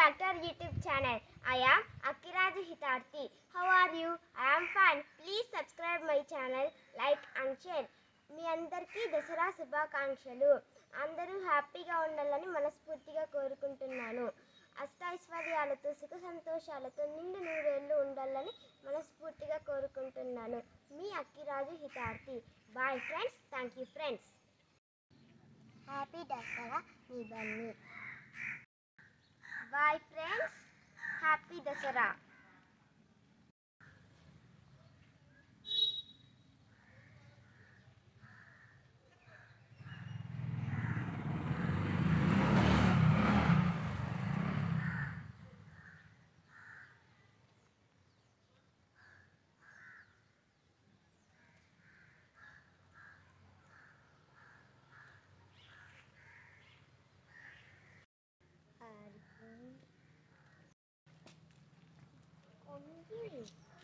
Doctor YouTube channel. I am Akiraju Hitarthi. How are you? I am fine. Please subscribe my channel, like and share. మీ అందరికీ దసరా శుభాకాంక్షలు అందరూ హ్యాపీగా ఉండాలని మనస్ఫూర్తిగా కోరుకుంటున్నాను అష్టైశ్వర్యాలతో సుఖ సంతోషాలతో నిండు నూరేళ్ళు ఉండాలని మనస్ఫూర్తిగా కోరుకుంటున్నాను మీ అక్కిరాజు హితార్థి bye friends thank you friends happy Dasara మీ Bunny bye friends happy Dasara కొంగి